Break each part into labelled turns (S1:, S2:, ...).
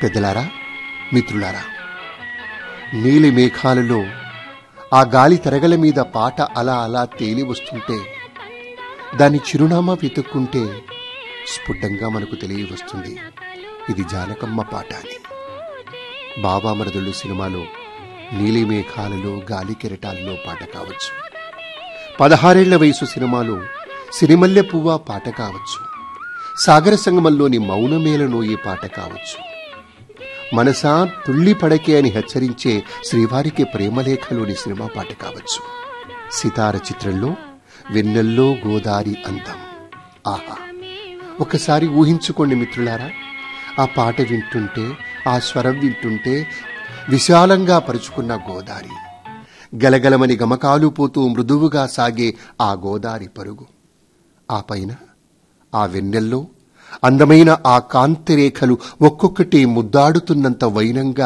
S1: పెద్దలారా మిత్రులారా నీలి మేఘాలలో ఆ గాలి తరగల మీద పాట అలా అలా తేలి వస్తుంటే దాని చిరునామా వెతుక్కుంటే స్ఫుటంగా మనకు తెలియవస్తుంది ఇది జానకమ్మ పాట అని బాబామరదులు సినిమాలో నీలి మేఘాలలో గాలి కెరటాలలో పాట కావచ్చు పదహారేళ్ల వయసు సినిమాలో సిరిమల్లె పువ్వ పాట కావచ్చు సాగర సంగమంలోని మౌనమేలను ఈ పాట కావచ్చు మనసా తుళ్ళి పడకే అని హెచ్చరించే శ్రీవారికి ప్రేమలేఖలోని సినిమా పాట కావచ్చు సితార చిత్రంలో వెన్నెల్లో గోదారి అందం ఆహా ఒకసారి ఊహించుకోండి మిత్రులారా ఆ పాట వింటుంటే ఆ స్వరం వింటుంటే విశాలంగా పరుచుకున్న గోదారి గలగలమని గమకాలు పోతూ మృదువుగా సాగే ఆ గోదారి పరుగు ఆ పైన ఆ వెన్నెల్లో అందమైన ఆ కాంతిరేఖలు ఒక్కొక్కటి ముద్దాడుతున్నంత వైనంగా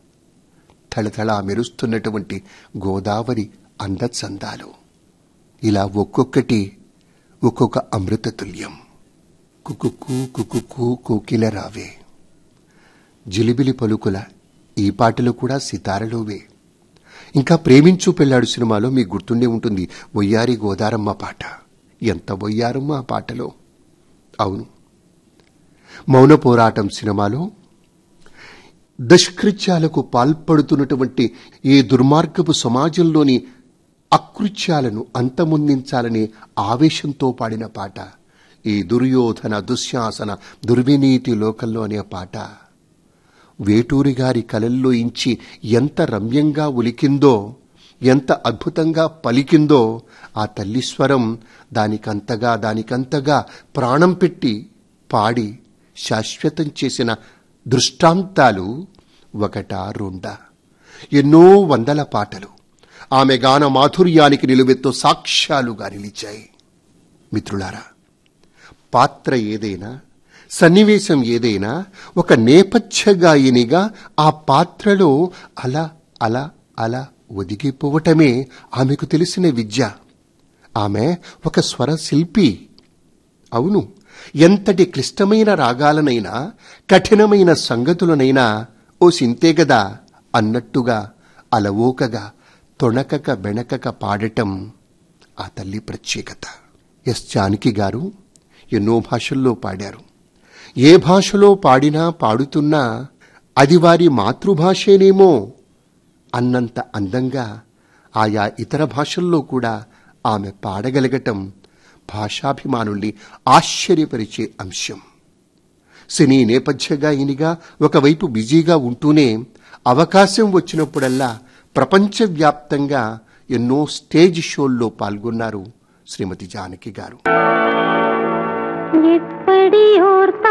S1: తళతళా మెరుస్తున్నటువంటి గోదావరి అందచందాలు ఇలా ఒక్కొక్కటి ఒక్కొక్క అమృత తుల్యం కుకుక్కు కుకుక్కు కోకిల రావే జిలిబిలి పలుకుల ఈ పాటలు కూడా సితారలోవే ఇంకా ప్రేమించు పెళ్ళాడు సినిమాలో మీకు గుర్తుండే ఉంటుంది వయ్యారి గోదారమ్మ పాట ఎంత వయ్యారమ్మ ఆ పాటలో అవును మౌన పోరాటం సినిమాలో దుష్కృత్యాలకు పాల్పడుతున్నటువంటి ఈ దుర్మార్గపు సమాజంలోని అకృత్యాలను అంతమొందించాలనే ఆవేశంతో పాడిన పాట ఈ దుర్యోధన దుశ్శాసన దుర్వినీతి లోకంలో అనే పాట వేటూరి గారి కలల్లో ఇంచి ఎంత రమ్యంగా ఉలికిందో ఎంత అద్భుతంగా పలికిందో ఆ తల్లి స్వరం దానికంతగా దానికంతగా ప్రాణం పెట్టి పాడి శాశ్వతం చేసిన దృష్టాంతాలు ఒకటా రెండా ఎన్నో వందల పాటలు ఆమె గాన మాధుర్యానికి నిలువెత్తు సాక్ష్యాలుగా నిలిచాయి మిత్రులారా పాత్ర ఏదైనా సన్నివేశం ఏదైనా ఒక నేపథ్య గాయనిగా ఆ పాత్రలో అలా అలా అలా ఒదిగిపోవటమే ఆమెకు తెలిసిన విద్య ఆమె ఒక స్వర శిల్పి అవును ఎంతటి క్లిష్టమైన రాగాలనైనా కఠినమైన సంగతులనైనా ఓ సింతే గదా అన్నట్టుగా అలవోకగా తొణకక బెణకక పాడటం ఆ తల్లి ప్రత్యేకత ఎస్ జానకి గారు ఎన్నో భాషల్లో పాడారు ఏ భాషలో పాడినా పాడుతున్నా అది వారి మాతృభాషేనేమో అన్నంత అందంగా ఆయా ఇతర భాషల్లో కూడా ఆమె పాడగలగటం భాషాభిమానుల్ని ఆశ్చర్యపరిచే అంశం సినీ నేపథ్య గాయనిగా ఒకవైపు బిజీగా ఉంటూనే అవకాశం వచ్చినప్పుడల్లా ప్రపంచవ్యాప్తంగా ఎన్నో స్టేజ్ షోల్లో పాల్గొన్నారు శ్రీమతి జానకి గారు
S2: எப்படி ஓர்